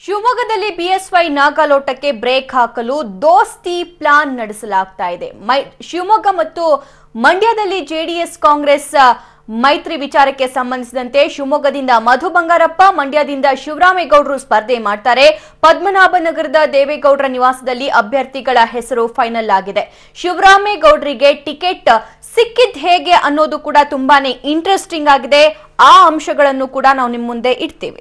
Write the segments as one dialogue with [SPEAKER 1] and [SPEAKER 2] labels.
[SPEAKER 1] ಶಿವಮೊಗ್ಗದಲ್ಲಿ BSY ನಾಗಾಲೋಟಕ್ಕೆ break ಹಾಕಲು ದೋಸ್ತಿ ಪ್ಲಾನ್ ನಡೆಸಲಾಗ್ತಾ ಇದೆ ಮೈ ಶಿವಮೊಗ್ಗ ಮತ್ತು ಮಂಡ್ಯದಲ್ಲಿ ಜೆಡಿಎಸ್ ಕಾಂಗ್ರೆಸ್ ಆ, ಮೈತ್ರಿ ವಿಚಾರಕ್ಕೆ ಸಂಬಂಧಿಸಿದಂತೆ ಶಿವಮೊಗ್ಗದಿಂದ ಮಧು ಬಂಗಾರಪ್ಪ ಮಂಡ್ಯದಿಂದ ಶಿವರಾಮೇಗೌಡರು ಸ್ಪರ್ಧೆ ಮಾಡ್ತಾರೆ ಪದ್ಮನಾಭನಗರದ ದೇವೇಗೌಡರ ನಿವಾಸದಲ್ಲಿ ಅಭ್ಯರ್ಥಿಗಳ ಹೆಸರು ಫೈನಲ್ ಆಗಿದೆ ಶಿವರಾಮೇಗೌಡರಿಗೆ ಟಿಕೆಟ್ ಸಿಕ್ಕಿದ್ ಹೇಗೆ ಅನ್ನೋದು ಕೂಡ ತುಂಬಾನೇ ಇಂಟ್ರೆಸ್ಟಿಂಗ್ ಆಗಿದೆ ಆ ಅಂಶಗಳನ್ನು ಕೂಡ ನಾವು ನಿಮ್ಮ ಮುಂದೆ ಇಡ್ತೀವಿ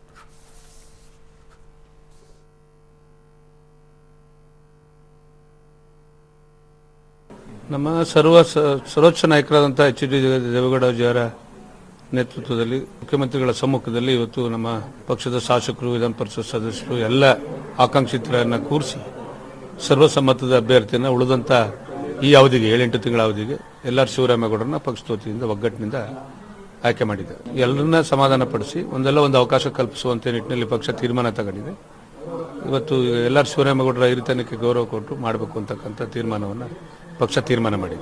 [SPEAKER 2] ನಮ್ಮ ಸರ್ವ ಸ- ಸರ್ವೋಚ್ಚ ನಾಯಕರಾದಂತಹ ಎಚ್ ಡಿ ದೇವೇಗೌಡಜಿಯವರ ನೇತೃತ್ವದಲ್ಲಿ ಮುಖ್ಯಮಂತ್ರಿಗಳ ಸಮ್ಮುಖದಲ್ಲಿ ಇವತ್ತು ನಮ್ಮ ಪಕ್ಷದ ಶಾಸಕರು ವಿಧಾನ ಪರಿಷತ್ ಸದಸ್ಯರು ಎಲ್ಲ ಆಕಾಂಕ್ಷಿತರನ್ನ ಕೂರಿಸಿ ಸರ್ವಸಮ್ಮತದ ಅಭ್ಯರ್ಥಿಯನ್ನ ಉಳಿದಂತ ಈ ಅವಧಿಗೆ ಏಳೆಂಟು ತಿಂಗಳ ಅವಧಿಗೆ ಎಲ್ ಆರ್ ಶಿವರಾಮೇಗೌಡರನ್ನ ಪಕ್ಷದ ವತಿಯಿಂದ ಒಗ್ಗಟ್ಟಿನಿಂದ ಆಯ್ಕೆ ಮಾಡಿದೆ ಎಲ್ಲರನ್ನ ಸಮಾಧಾನ ಪಡಿಸಿ ಒಂದಲ್ಲ ಒಂದು ಅವಕಾಶ ಕಲ್ಪಿಸುವಂತೆ ನಿಟ್ಟಿನಲ್ಲಿ ಪಕ್ಷ ತೀರ್ಮಾನ ತಗೊಂಡಿದೆ ಇವತ್ತು ಎಲ್ ಆರ್ ಶಿವರಾಮೇಗೌಡರ ಹಿರಿತನಕ್ಕೆ ಗೌರವ ಕೊಟ್ಟು ಮಾಡಬೇಕು ಅಂತಕ್ಕಂಥ ತೀರ್ಮಾನವನ್ನ ಪಕ್ಷ ತೀರ್ಮಾನ ಮಾಡಿದೆ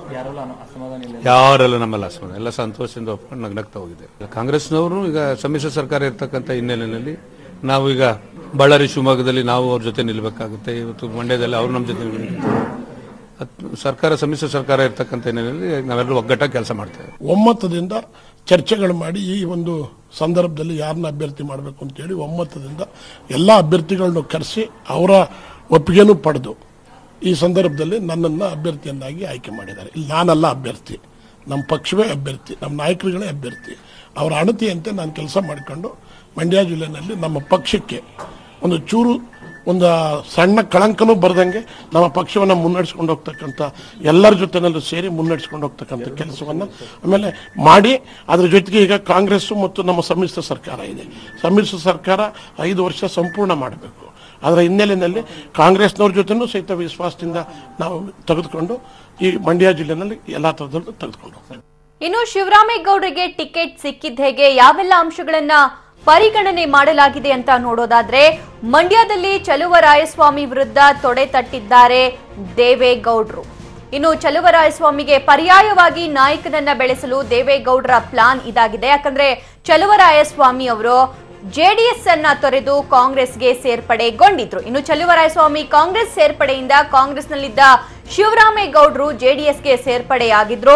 [SPEAKER 2] ಯಾರೆಲ್ಲ ನಮ್ಮಲ್ಲ ಅಸಮಾಧಾನ ಎಲ್ಲ ಸಂತೋಷದಿಂದ ಒಪ್ಕೊಂಡು ನಗ್ನಗ್ತಾ ಹೋಗಿದೆ ಕಾಂಗ್ರೆಸ್ನವರು ಈಗ ಸಮ್ಮಿಶ್ರ ಸರ್ಕಾರ ಇರ್ತಕ್ಕಂಥ ಹಿನ್ನೆಲೆಯಲ್ಲಿ ನಾವು ಈಗ ಬಳ್ಳಾರಿ ಶಿವಮೊಗ್ಗದಲ್ಲಿ ನಾವು ಅವ್ರ ಜೊತೆ ನಿಲ್ಲಬೇಕಾಗುತ್ತೆ ಇವತ್ತು ಮಂಡ್ಯದಲ್ಲಿ ಅವ್ರು ನಮ್ಮ ಜೊತೆ ನಿಲ್ಬೇಕಾಗುತ್ತೆ. ಅದ್- ಸರ್ಕಾರ ಸಮ್ಮಿಶ್ರ ಸರ್ಕಾರ ಇರ್ತಕ್ಕಂಥ ಹಿನ್ನೆಲೆಯಲ್ಲಿ ನಾವೆಲ್ಲರೂ ಒಗ್ಗಟ್ಟಾಗಿ ಕೆಲಸ ಮಾಡ್ತೇವೆ
[SPEAKER 3] ಒಮ್ಮತದಿಂದ ಚರ್ಚೆಗಳು ಮಾಡಿ ಈ ಒಂದು ಸಂದರ್ಭದಲ್ಲಿ ಯಾರನ್ನ ಅಭ್ಯರ್ಥಿ ಮಾಡಬೇಕು ಅಂತೇಳಿ ಒಮ್ಮತದಿಂದ ಎಲ್ಲ ಅಭ್ಯರ್ಥಿಗಳನ್ನು ಕರೆಸಿ ಅವರ ಒಪ್ಪಿಗೆನೂ ಪಡೆದು ಈ ಸಂದರ್ಭದಲ್ಲಿ ನನ್ನನ್ನು ಅಭ್ಯರ್ಥಿಯನ್ನಾಗಿ ಆಯ್ಕೆ ಮಾಡಿದ್ದಾರೆ ಇಲ್ಲಿ ನಾನಲ್ಲ ಅಭ್ಯರ್ಥಿ ನಮ್ಮ ಪಕ್ಷವೇ ಅಭ್ಯರ್ಥಿ ನಮ್ಮ ನಾಯಕರುಗಳೇ ಅಭ್ಯರ್ಥಿ ಅವರ ಅಣತಿಯಂತೆ ನಾನು ಕೆಲಸ ಮಾಡಿಕೊಂಡು ಮಂಡ್ಯ ಜಿಲ್ಲೆಯಲ್ಲಿ ನಮ್ಮ ಪಕ್ಷಕ್ಕೆ ಒಂದು ಚೂರು ಒಂದು ಸಣ್ಣ ಕಳಂಕನೂ ಬರ್ದಂಗೆ ನಮ್ಮ ಪಕ್ಷವನ್ನು ಮುನ್ನಡೆಸ್ಕೊಂಡು ಹೋಗ್ತಕ್ಕಂಥ ಎಲ್ಲರ ಜೊತೆನಲ್ಲೂ ಸೇರಿ ಮುನ್ನಡೆಸ್ಕೊಂಡು ಹೋಗ್ತಕ್ಕಂಥ ಕೆಲಸವನ್ನು ಆಮೇಲೆ ಮಾಡಿ ಅದ್ರ ಜೊತೆಗೆ ಈಗ ಕಾಂಗ್ರೆಸ್ಸು ಮತ್ತು ನಮ್ಮ ಸಮ್ಮಿಶ್ರ ಸರ್ಕಾರ ಇದೆ ಸಮ್ಮಿಶ್ರ ಸರ್ಕಾರ ಐದು ವರ್ಷ ಸಂಪೂರ್ಣ ಮಾಡಬೇಕು ಅದರ ಹಿನ್ನೆಲೆಯಲ್ಲಿ ಕಾಂಗ್ರೆಸ್ನವ್ರ ಜೊತೆನೂ ಸಹಿತ ವಿಶ್ವಾಸದಿಂದ ನಾವು ತೆಗೆದುಕೊಂಡು ಈ ಮಂಡ್ಯ ಜಿಲ್ಲೆನಲ್ಲಿ ಎಲ್ಲ ಥರದಲ್ಲೂ ತೆಗೆದುಕೊಂಡು ಹೋಗ್ತೀವಿ.
[SPEAKER 1] ಇನ್ನು ಶಿವರಾಮೇಗೌಡರಿಗೆ ಟಿಕೆಟ್ ಸಿಕ್ಕಿದ ಹೇಗೆ ಯಾವೆಲ್ಲ ಅಂಶಗಳನ್ನ ಪರಿಗಣನೆ ಮಾಡಲಾಗಿದೆ ಅಂತ ನೋಡೋದಾದ್ರೆ ಮಂಡ್ಯದಲ್ಲಿ ಚಲುವರಾಯಸ್ವಾಮಿ ವಿರುದ್ಧ ತೊಡೆ ತಟ್ಟಿದ್ದಾರೆ ದೇವೇಗೌಡರು ಇನ್ನು ಚಲುವರಾಯಸ್ವಾಮಿಗೆ ಪರ್ಯಾಯವಾಗಿ ನಾಯಕನನ್ನ ಬೆಳೆಸಲು ದೇವೇಗೌಡರ ಪ್ಲಾನ್ ಇದಾಗಿದೆ ಯಾಕಂದ್ರೆ ಚಲುವರಾಯಸ್ವಾಮಿ ಅವರು ಜೆಡಿಎಸ್ ಅನ್ನ ತೊರೆದು ಕಾಂಗ್ರೆಸ್ಗೆ ಸೇರ್ಪಡೆಗೊಂಡಿದ್ರು ಇನ್ನು ಚಲುವರಾಯಸ್ವಾಮಿ ಕಾಂಗ್ರೆಸ್ ಸೇರ್ಪಡೆಯಿಂದ ಕಾಂಗ್ರೆಸ್ನಲ್ಲಿದ್ದ ಶಿವರಾಮೇಗೌಡರು ಜೆಡಿಎಸ್ಗೆ ಸೇರ್ಪಡೆಯಾಗಿದ್ರು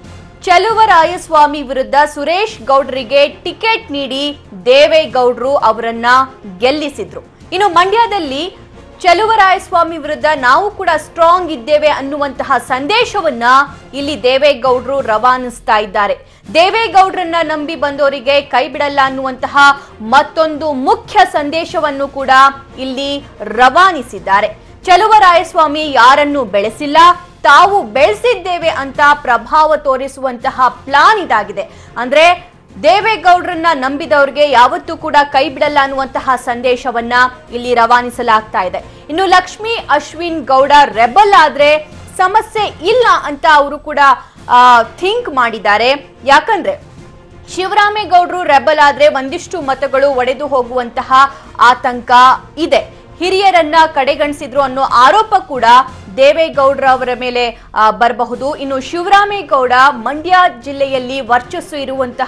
[SPEAKER 1] ಚಲುವರಾಯಸ್ವಾಮಿ ವಿರುದ್ಧ ಸುರೇಶ್ ಗೌಡ್ರಿಗೆ ಟಿಕೆಟ್ ನೀಡಿ ದೇವೇಗೌಡರು ಅವರನ್ನ ಗೆಲ್ಲಿಸಿದ್ರು ಇನ್ನು ಮಂಡ್ಯದಲ್ಲಿ ಚಲುವರಾಯಸ್ವಾಮಿ ವಿರುದ್ಧ ನಾವು ಕೂಡ ಸ್ಟ್ರಾಂಗ್ ಇದ್ದೇವೆ ಅನ್ನುವಂತಹ ಸಂದೇಶವನ್ನ ಇಲ್ಲಿ ದೇವೇಗೌಡರು ರವಾನಿಸ್ತಾ ಇದ್ದಾರೆ ದೇವೇಗೌಡರನ್ನ ನಂಬಿ ಬಂದವರಿಗೆ ಕೈ ಬಿಡಲ್ಲ ಅನ್ನುವಂತಹ ಮತ್ತೊಂದು ಮುಖ್ಯ ಸಂದೇಶವನ್ನು ಕೂಡ ಇಲ್ಲಿ ರವಾನಿಸಿದ್ದಾರೆ ಚಲುವರಾಯಸ್ವಾಮಿ ಯಾರನ್ನು ಬೆಳೆಸಿಲ್ಲ ತಾವು ಬೆಳೆಸಿದ್ದೇವೆ ಅಂತ ಪ್ರಭಾವ ತೋರಿಸುವಂತಹ ಪ್ಲಾನ್ ಇದಾಗಿದೆ ಅಂದ್ರೆ ದೇವೇಗೌಡರನ್ನ ನಂಬಿದವ್ರಿಗೆ ಯಾವತ್ತೂ ಕೂಡ ಕೈ ಬಿಡಲ್ಲ ಅನ್ನುವಂತಹ ಸಂದೇಶವನ್ನ ಇಲ್ಲಿ ರವಾನಿಸಲಾಗ್ತಾ ಇದೆ ಇನ್ನು ಲಕ್ಷ್ಮಿ ಅಶ್ವಿನ್ ಗೌಡ ರೆಬಲ್ ಆದ್ರೆ ಸಮಸ್ಯೆ ಇಲ್ಲ ಅಂತ ಅವರು ಕೂಡ ಥಿಂಕ್ ಮಾಡಿದ್ದಾರೆ ಯಾಕಂದ್ರೆ ಶಿವರಾಮೇಗೌಡರು ರೆಬಲ್ ಆದ್ರೆ ಒಂದಿಷ್ಟು ಮತಗಳು ಒಡೆದು ಹೋಗುವಂತಹ ಆತಂಕ ಇದೆ ಹಿರಿಯರನ್ನ ಕಡೆಗಣಿಸಿದ್ರು ಅನ್ನೋ ಆರೋಪ ಕೂಡ ದೇವೇಗೌಡರ ಅವರ ಮೇಲೆ ಆ, ಬರಬಹುದು ಇನ್ನು ಶಿವರಾಮೇಗೌಡ ಮಂಡ್ಯ ಜಿಲ್ಲೆಯಲ್ಲಿ ವರ್ಚಸ್ಸು ಇರುವಂತಹ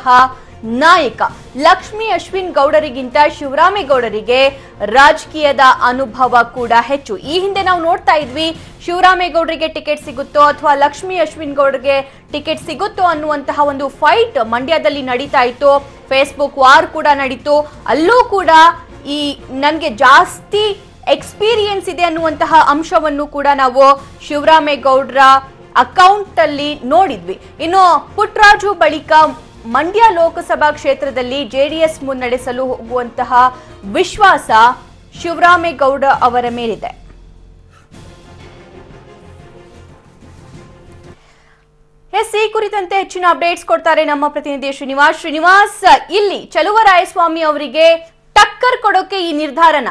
[SPEAKER 1] ನಾಯಕ ಲಕ್ಷ್ಮಿ ಅಶ್ವಿನ್ ಗೌಡರಿಗಿಂತ ಶಿವರಾಮೇಗೌಡರಿಗೆ ರಾಜಕೀಯದ ಅನುಭವ ಕೂಡ ಹೆಚ್ಚು ಈ ಹಿಂದೆ ನಾವು ನೋಡ್ತಾ ಇದ್ವಿ ಶಿವರಾಮೇಗೌಡರಿಗೆ ಟಿಕೆಟ್ ಸಿಗುತ್ತೋ ಅಥವಾ ಲಕ್ಷ್ಮಿ ಅಶ್ವಿನ್ ಗೌಡರಿಗೆ ಟಿಕೆಟ್ ಸಿಗುತ್ತೋ ಅನ್ನುವಂತಹ ಒಂದು ಫೈಟ್ ಮಂಡ್ಯದಲ್ಲಿ ನಡೀತಾ ಇತ್ತು ಫೇಸ್ಬುಕ್ ವಾರ್ ಕೂಡ ನಡೀತು ಅಲ್ಲೂ ಕೂಡ ಈ ನನಗೆ ಜಾಸ್ತಿ ಎಕ್ಸ್ಪೀರಿಯನ್ಸ್ ಇದೆ ಅನ್ನುವಂತಹ ಅಂಶವನ್ನು ಕೂಡ ನಾವು ಶಿವರಾಮೇಗೌಡರ ಅಕೌಂಟ್ ಅಲ್ಲಿ ನೋಡಿದ್ವಿ ಇನ್ನು ಪುಟ್ರಾಜು ಬಳಿಕ ಮಂಡ್ಯ ಲೋಕಸಭಾ ಕ್ಷೇತ್ರದಲ್ಲಿ ಜೆಡಿಎಸ್ ಮುನ್ನಡೆಸಲು ಹೋಗುವಂತಹ ವಿಶ್ವಾಸ ಶಿವರಾಮೇಗೌಡ ಅವರ ಮೇಲಿದೆ ಎಸ್ ಈ ಕುರಿತಂತೆ ಹೆಚ್ಚಿನ ಅಪ್ಡೇಟ್ಸ್ ಕೊಡ್ತಾರೆ ನಮ್ಮ ಪ್ರತಿನಿಧಿ ಶ್ರೀನಿವಾಸ್ ಶ್ರೀನಿವಾಸ್ ಇಲ್ಲಿ ಚಲುವರಾಯಸ್ವಾಮಿ ಅವರಿಗೆ ಟಕ್ಕರ್ ಕೊಡೋಕೆ ಈ ನಿರ್ಧಾರನ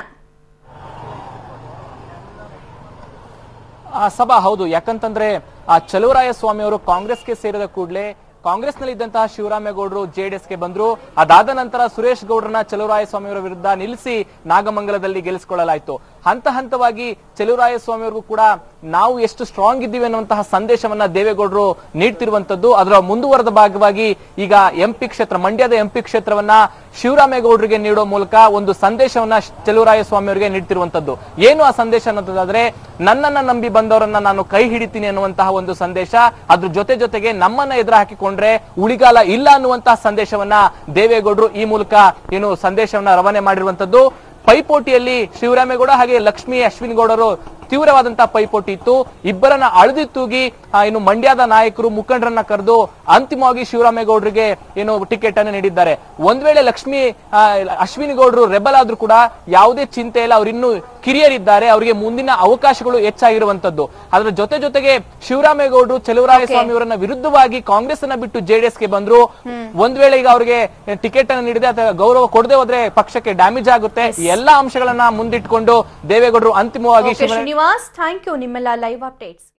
[SPEAKER 4] ಆ ಸಭಾ ಹೌದು ಯಾಕಂತಂದ್ರೆ ಆ ಚಲುವರಾಯ ಸ್ವಾಮಿ ಅವರು ಕಾಂಗ್ರೆಸ್ಗೆ ಸೇರಿದ ಕೂಡಲೇ ಕಾಂಗ್ರೆಸ್ನಲ್ಲಿ ಇದ್ದಂತಹ ಶಿವರಾಮೇಗೌಡರು ಜೆಡಿಎಸ್ಗೆ ಬಂದ್ರು ಅದಾದ ನಂತರ ಸುರೇಶ್ ಗೌಡ್ರನ್ನ ಚಲುವರಾಯ ಸ್ವಾಮಿ ಅವರ ವಿರುದ್ಧ ನಿಲ್ಲಿಸಿ ನಾಗಮಂಗಲದಲ್ಲಿ ಗೆಲ್ಲಿಸಿಕೊಳ್ಳಲಾಯಿತು ಹಂತ ಹಂತವಾಗಿ ಚಲುವರಾಯ ಸ್ವಾಮಿ ಅವ್ರಿಗೂ ಕೂಡ ನಾವು ಎಷ್ಟು ಸ್ಟ್ರಾಂಗ್ ಇದ್ದೀವಿ ಅನ್ನುವಂತಹ ಸಂದೇಶವನ್ನ ದೇವೇಗೌಡರು ನೀಡ್ತಿರುವಂತದ್ದು ಅದರ ಮುಂದುವರೆದ ಭಾಗವಾಗಿ ಈಗ ಎಂಪಿ ಕ್ಷೇತ್ರ ಮಂಡ್ಯದ ಎಂಪಿ ಕ್ಷೇತ್ರವನ್ನ ಶಿವರಾಮೇಗೌಡರಿಗೆ ನೀಡೋ ಮೂಲಕ ಒಂದು ಸಂದೇಶವನ್ನ ಚೆಲುವರಾಯ ಸ್ವಾಮಿ ಅವರಿಗೆ ನೀಡ್ತಿರುವಂತದ್ದು ಏನು ಆ ಸಂದೇಶ ಅನ್ನೋದಾದ್ರೆ ನನ್ನನ್ನ ನಂಬಿ ಬಂದವರನ್ನ ನಾನು ಕೈ ಹಿಡಿತೀನಿ ಅನ್ನುವಂತಹ ಒಂದು ಸಂದೇಶ ಅದ್ರ ಜೊತೆ ಜೊತೆಗೆ ನಮ್ಮನ್ನ ಎದುರು ಹಾಕಿಕೊಂಡ್ರೆ ಉಳಿಗಾಲ ಇಲ್ಲ ಅನ್ನುವಂತಹ ಸಂದೇಶವನ್ನ ದೇವೇಗೌಡರು ಈ ಮೂಲಕ ಏನು ಸಂದೇಶವನ್ನ ರವಾನೆ ಮಾಡಿರುವಂತದ್ದು ಪೈಪೋಟಿಯಲ್ಲಿ ಶಿವರಾಮೇಗೌಡ ಹಾಗೆ ಲಕ್ಷ್ಮೀ ಅಶ್ವಿನ್ ಗೌಡರು ತೀವ್ರವಾದಂತಹ ಪೈಪೋಟಿ ಇತ್ತು ಇಬ್ಬರನ್ನ ಅಳದಿ ತೂಗಿ ಆ, ಇನ್ನು ಮಂಡ್ಯದ ನಾಯಕರು ಮುಖಂಡರನ್ನ ಕರೆದು ಅಂತಿಮವಾಗಿ ಶಿವರಾಮೇಗೌಡರಿಗೆ ಏನು ಟಿಕೆಟ್ ಅನ್ನು ನೀಡಿದ್ದಾರೆ ಒಂದ್ ವೇಳೆ ಲಕ್ಷ್ಮಿ ಆ, ಅಶ್ವಿನಿ ಗೌಡರು ರೆಬಲ್ ಆದ್ರೂ ಕೂಡ ಯಾವುದೇ ಚಿಂತೆ ಇಲ್ಲ ಅವ್ರು ಇನ್ನು ಕಿರಿಯರಿದ್ದಾರೆ ಅವರಿಗೆ ಮುಂದಿನ ಅವಕಾಶಗಳು ಹೆಚ್ಚಾಗಿರುವಂತದ್ದು ಅದರ ಜೊತೆ ಜೊತೆಗೆ ಶಿವರಾಮೇಗೌಡರು ಚೆಲುವರಾಯ ಸ್ವಾಮಿ ಅವರನ್ನ ವಿರುದ್ಧವಾಗಿ ಕಾಂಗ್ರೆಸ್ ಅನ್ನ ಬಿಟ್ಟು ಜೆಡಿಎಸ್ ಗೆ ಬಂದ್ರು ಒಂದ್ ವೇಳೆ ಈಗ ಅವರಿಗೆ ಟಿಕೆಟ್ ಅನ್ನು ನೀಡಿದೆ ಅಥವಾ ಗೌರವ ಕೊಡದೆ ಹೋದ್ರೆ ಪಕ್ಷಕ್ಕೆ ಡ್ಯಾಮೇಜ್ ಆಗುತ್ತೆ ಈ ಎಲ್ಲಾ ಅಂಶಗಳನ್ನ ಮುಂದಿಟ್ಕೊಂಡು ದೇವೇಗೌಡರು ಅಂತಿಮವಾಗಿ
[SPEAKER 1] okay
[SPEAKER 4] Shivarama
[SPEAKER 1] Srinivas thank you ನಿಮ್ಮೆಲ್ಲ ಲೈವ್ ಅಪ್ಡೇಟ್ಸ್